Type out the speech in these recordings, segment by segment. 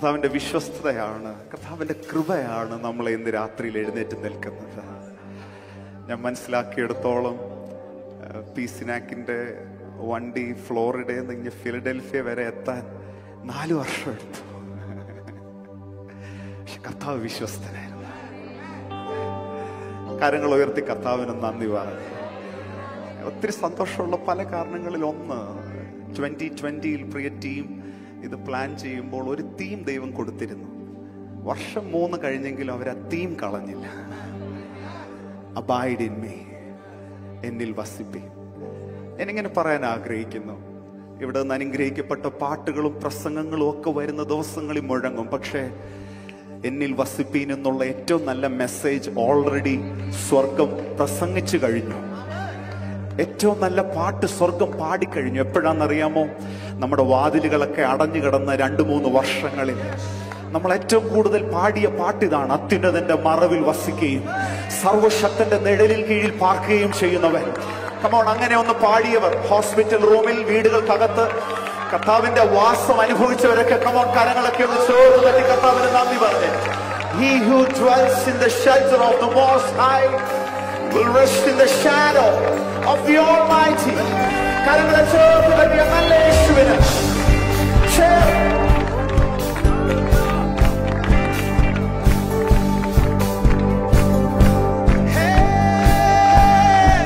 കർത്താവിന്റെ വിശ്വസ്തതയാണ് കർത്താവിന്റെ കൃപയാണ് നമ്മളെ ഇന്ന് രാത്രിയിൽ എഴുന്നേറ്റ് നിൽക്കുന്നത് ഞാൻ മനസ്സിലാക്കിയെടുത്തോളം പി സിനാക്കിന്റെ വണ്ടി ഫ്ലോറിഡയിൽ നിന്ന് ഫിലഡൽഫിയ വരെ എത്താൻ നാല് വർഷം എടുത്തു പക്ഷെ കർത്താവ് വിശ്വസ്തനായിരുന്നു കരങ്ങൾ ഉയർത്തി കർത്താവിന് നന്ദി പറഞ്ഞു ഒത്തിരി സന്തോഷമുള്ള പല കാരണങ്ങളിൽ ഒന്ന് ട്വന്റി ട്വന്റിയിൽ പ്രിയ ടീം ഇത് പ്ലാൻ ചെയ്യുമ്പോൾ ഒരു തീം ദൈവം കൊടുത്തിരുന്നു വർഷം മൂന്ന് കഴിഞ്ഞെങ്കിലും അവർ ആ തീം കളഞ്ഞില്ല അബൈഡ് ഇൻ മീ എന്നിൽ വസിപ്പി ഞാനിങ്ങനെ പറയാൻ ആഗ്രഹിക്കുന്നു ഇവിടെ നിന്ന് അനുഗ്രഹിക്കപ്പെട്ട പാട്ടുകളും പ്രസംഗങ്ങളും ഒക്കെ വരുന്ന ദിവസങ്ങളിൽ മുഴങ്ങും പക്ഷേ എന്നിൽ വസിപ്പീൻ എന്നുള്ള ഏറ്റവും നല്ല മെസ്സേജ് ഓൾറെഡി സ്വർഗം പ്രസംഗിച്ചു കഴിഞ്ഞു ഏറ്റവും നല്ല പാട്ട് സ്വർഗം പാടിക്കഴിഞ്ഞു എപ്പോഴാണെന്നറിയാമോ നമ്മുടെ വാതിലുകളൊക്കെ അടഞ്ഞു കിടന്ന രണ്ടു മൂന്ന് വർഷങ്ങളിൽ നമ്മൾ ഏറ്റവും കൂടുതൽ പാടിയ പാട്ട് ഇതാണ് അത്യുന്നതന്റെ മറവിൽ വസിക്കുകയും സർവശക്തന്റെ നിഴലിൽ കീഴിൽ പാർക്കുകയും ചെയ്യുന്നവൻ കമോൺ അങ്ങനെ ഒന്ന് പാടിയവർ ഹോസ്പിറ്റൽ റൂമിൽ വീടുകൾക്കകത്ത് കർത്താവിന്റെ വാസം അനുഭവിച്ചവരൊക്കെ കമോൺ കരങ്ങളൊക്കെ ഒന്ന് ചോറ് തട്ടി കർത്താവിന് നന്ദി പറഞ്ഞു He who dwells in the shelter of the Most High will rest in the shadow of the Almighty. കരങ്ങളെ ചേർത്ത് തട്ടിയ നല്ല യേശുവിന് ചേർ- Hey!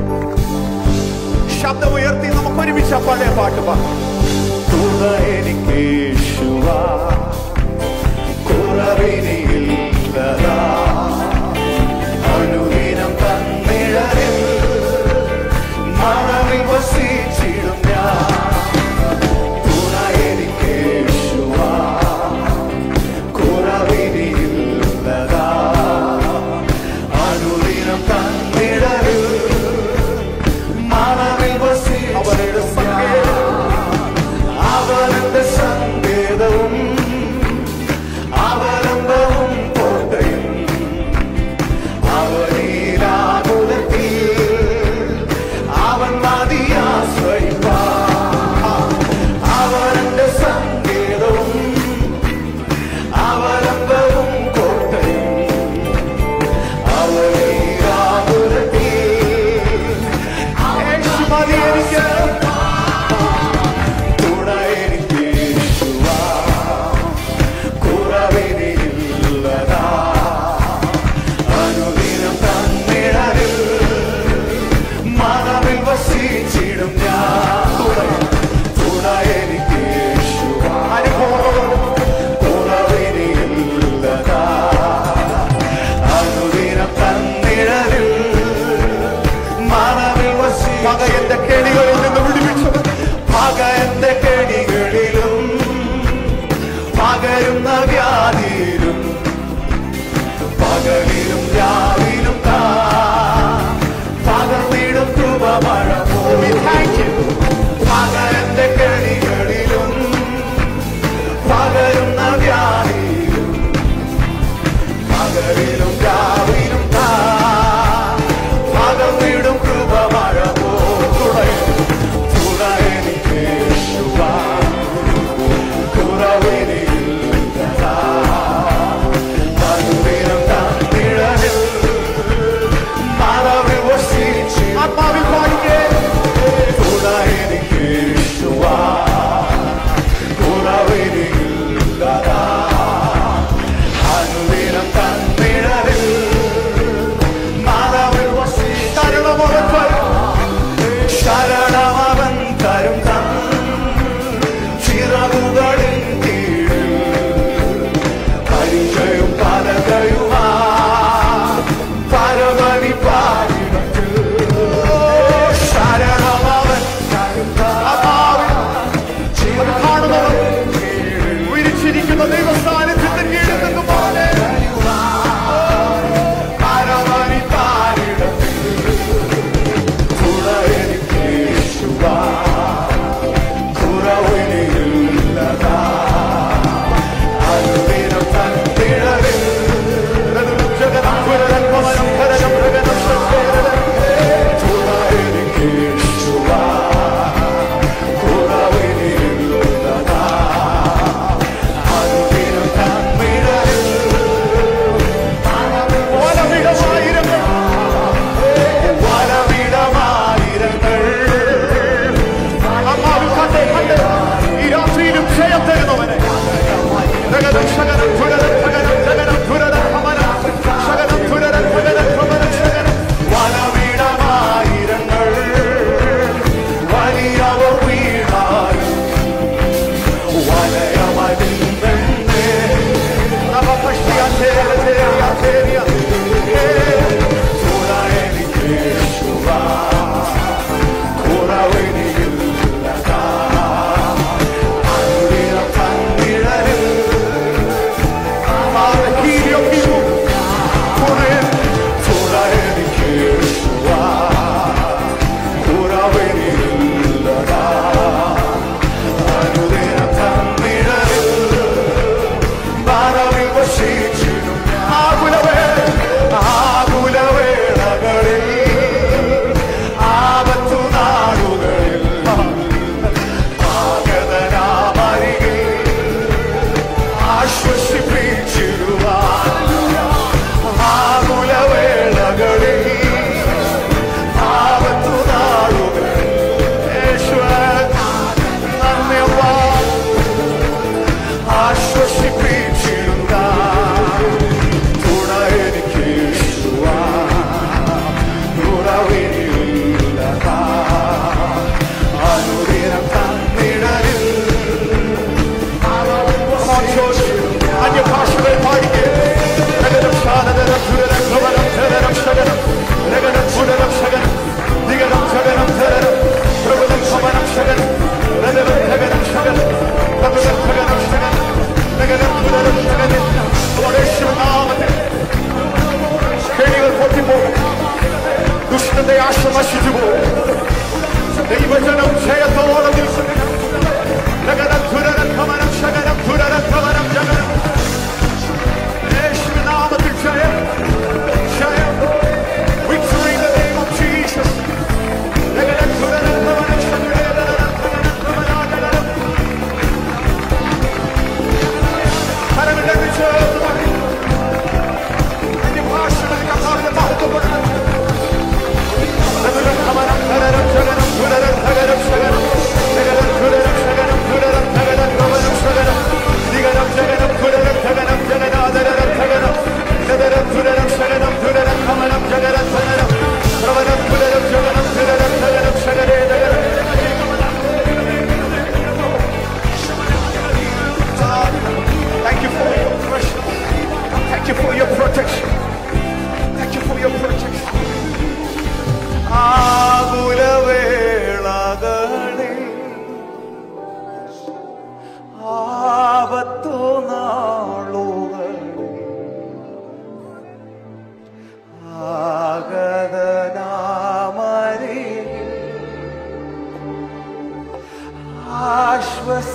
ശബ്ദം ഉയർത്തി നമുക്ക് ഒരുമിച്ച് ആ പഴയ പാട്ട് പാടാം തുക എനിക്ക് യേശുവാ, കുറവിനിയില്ലതാ. അനുദിനം തന്നിഴലിൽ മറവിൽ വസിച്ചിടും ഞാൻ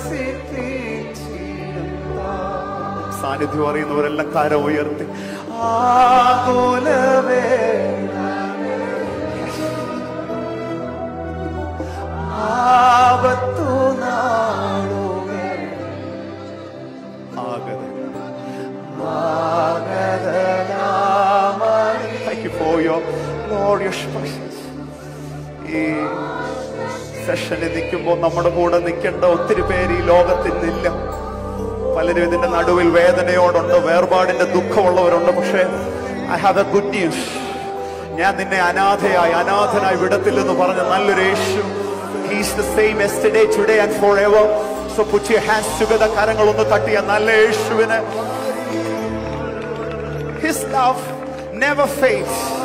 സാന്നിധ്യം അറിയുന്നവരെല്ലാം കരം ഉയർത്തി ആകുലവേ ആപത്തു നാളുകൾ ആഗത Thank you for your glorious presence. ഈ സെഷനിൽ നിൽക്കുമ്പോൾ നമ്മുടെ കൂടെ നിൽക്കേണ്ട ഒത്തിരി പേര് ഈ ലോകത്തിൽ നിന്നില്ല പലരും ഇതിന്റെ നടുവിൽ വേദനയോടുണ്ട് വേർപാടിന്റെ ദുഃഖമുള്ളവരുണ്ട് പക്ഷേ I have a good news ഞാൻ നിന്നെ അനാഥയായി അനാഥനായി വിടത്തില്ലെന്ന് പറഞ്ഞ നല്ലൊരു Yesu he's the same yesterday today and forever so put your hands together കരങ്ങൾ ഒന്ന് തട്ടിയ നല്ല യേശുവിന് ഹിസ് ലവ് നെവർ ഫെയിൽസ്